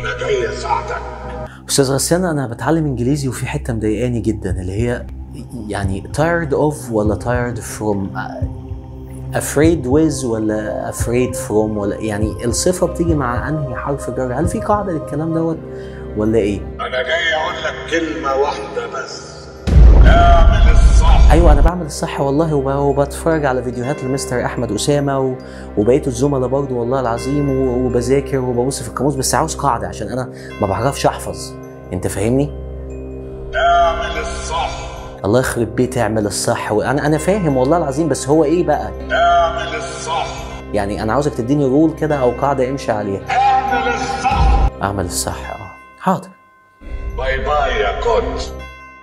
انا جاي اساعدك استاذ غسان انا بتعلم انجليزي وفي حته مضايقاني جدا اللي هي يعني tired of ولا tired from afraid with ولا afraid from ولا يعني الصفه بتيجي مع انهي حرف جر هل في قاعده للكلام دوت ولا ايه انا جاي اقول لك كلمه واحده بس اعمل الصح ايوه انا بعمل الصح والله وب- وبتفرج على فيديوهات لمستر احمد اسامه و... وبقيه الزملاء برضو والله العظيم و... وبذاكر وببص في القاموس بس عاوز قاعده عشان انا ما بعرفش احفظ انت فاهمني اعمل الصح الله يخرب بيت اعمل الصح وانا انا فاهم والله العظيم بس هو ايه بقى اعمل الصح يعني انا عاوزك تديني رول كده او قاعده امشي عليها اعمل الصح اعمل الصح اه حاضر باي باي يا كوت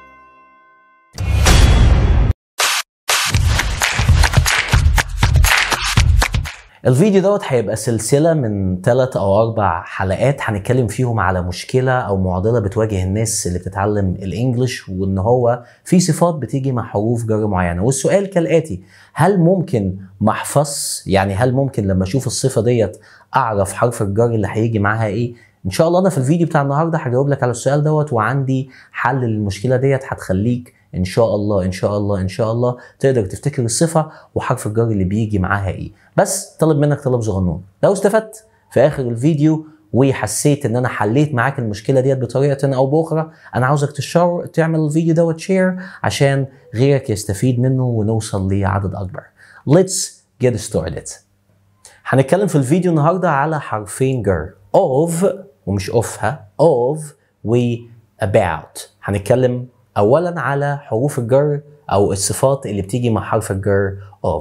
الفيديو دوت هيبقى سلسلة من ثلاث أو أربع حلقات هنتكلم فيهم على مشكلة أو معضلة بتواجه الناس اللي بتتعلم الإنجليش وإن هو في صفات بتيجي مع حروف جر معينة والسؤال كالآتي هل ممكن ما أحفظ يعني هل ممكن لما أشوف الصفة ديت أعرف حرف الجر اللي هيجي معاها إيه إن شاء الله أنا في الفيديو بتاع النهاردة هجاوب لك على السؤال دوت وعندي حل للمشكلة ديت هتخليك ان شاء الله ان شاء الله ان شاء الله تقدر تفتكر الصفه وحرف الجر اللي بيجي معاها ايه بس طلب منك طلب صغنون لو استفدت في اخر الفيديو وحسيت ان انا حليت معاك المشكله ديت بطريقه او باخرى انا عاوزك تشار تعمل الفيديو دوت شير عشان غيرك يستفيد منه ونوصل لعدد اكبر let's get started هنتكلم في الفيديو النهارده على حرفين جر of ومش of ها of و about هنتكلم اولا على حروف الجر او الصفات اللي بتيجي مع حرف الجر of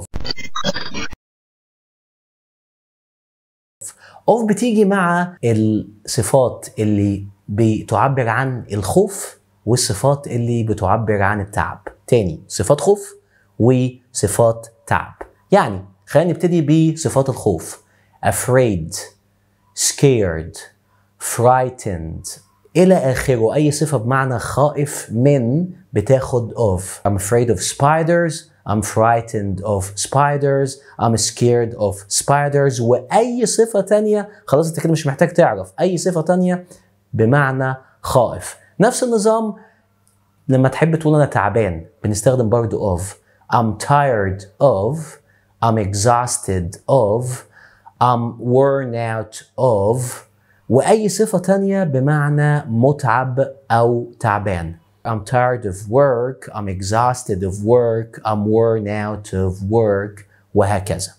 of بتيجي مع الصفات اللي بتعبر عن الخوف والصفات اللي بتعبر عن التعب تاني صفات خوف وصفات تعب يعني خلينا نبتدي بصفات الخوف afraid scared frightened إلى آخره أي صفة بمعنى خائف من بتاخد of I'm afraid of spiders I'm frightened of spiders I'm scared of spiders وأي صفة تانية خلاص أنت كده مش محتاج تعرف أي صفة تانية بمعنى خائف نفس النظام لما تحب تقول أنا تعبان بنستخدم برضو of I'm tired of I'm exhausted of I'm worn out of وأي صفة تانية بمعنى متعب أو تعبان I'm tired of work I'm exhausted of work I'm worn out of work وهكذا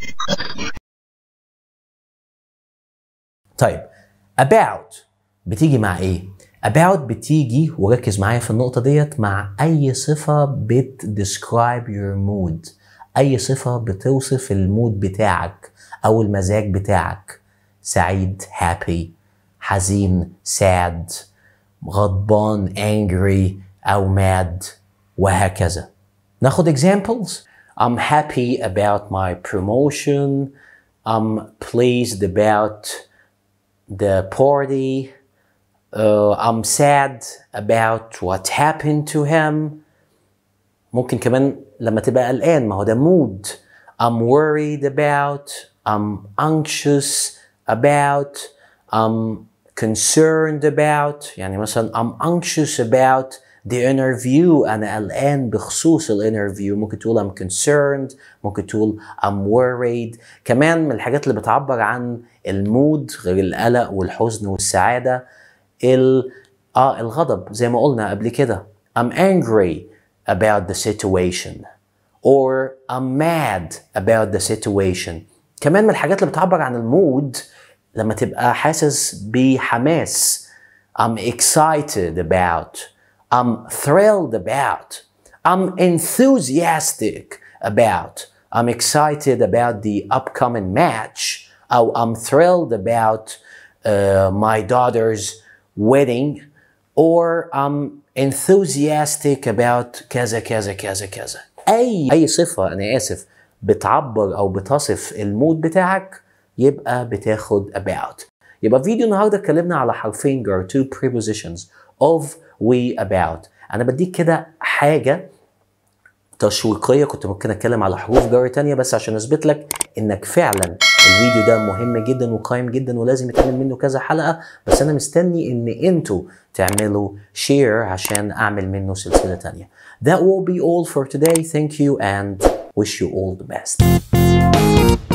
طيب about بتيجي مع ايه؟ about بتيجي وركز معايا في النقطة ديت مع أي صفة بت describe your mood أي صفة بتوصف المود بتاعك أو المزاج بتاعك سعيد happy حزين sad غضبان angry أو mad وهكذا ناخد examples I'm happy about my promotion I'm pleased about the party uh, I'm sad about what happened to him ممكن كمان لما تبقى قلقان ما هو ده mood I'm worried about I'm anxious about I'm concerned about يعني مثلا I'm anxious about the interview أنا قلقان بخصوص الانترفيو ممكن تقول I'm concerned ممكن تقول I'm worried كمان من الحاجات اللي بتعبر عن المود غير القلق والحزن والسعادة ال اه الغضب زي ما قلنا قبل كده I'm angry about the situation or I'm mad about the situation كمان من الحاجات اللي بتعبر عن المود لما تبقى حاسس بحماس I'm excited about I'm thrilled about I'm enthusiastic about I'm excited about the upcoming match أو I'm thrilled about uh, my daughter's wedding or I'm enthusiastic about كذا كذا كذا كذا أي أي صفة أنا آسف بتعبر أو بتصف المود بتاعك يبقى بتاخد about يبقى فيديو النهارده اتكلمنا على حرفين جر two prepositions of و about انا بديك كده حاجه تشويقيه كنت ممكن اتكلم على حروف جر تانية بس عشان اثبت لك انك فعلا الفيديو ده مهم جدا وقايم جدا ولازم يتعمل منه كذا حلقة بس أنا مستني إن أنتوا تعملوا شير عشان أعمل منه سلسلة تانية. That will be all for today. Thank you and wish you all the best.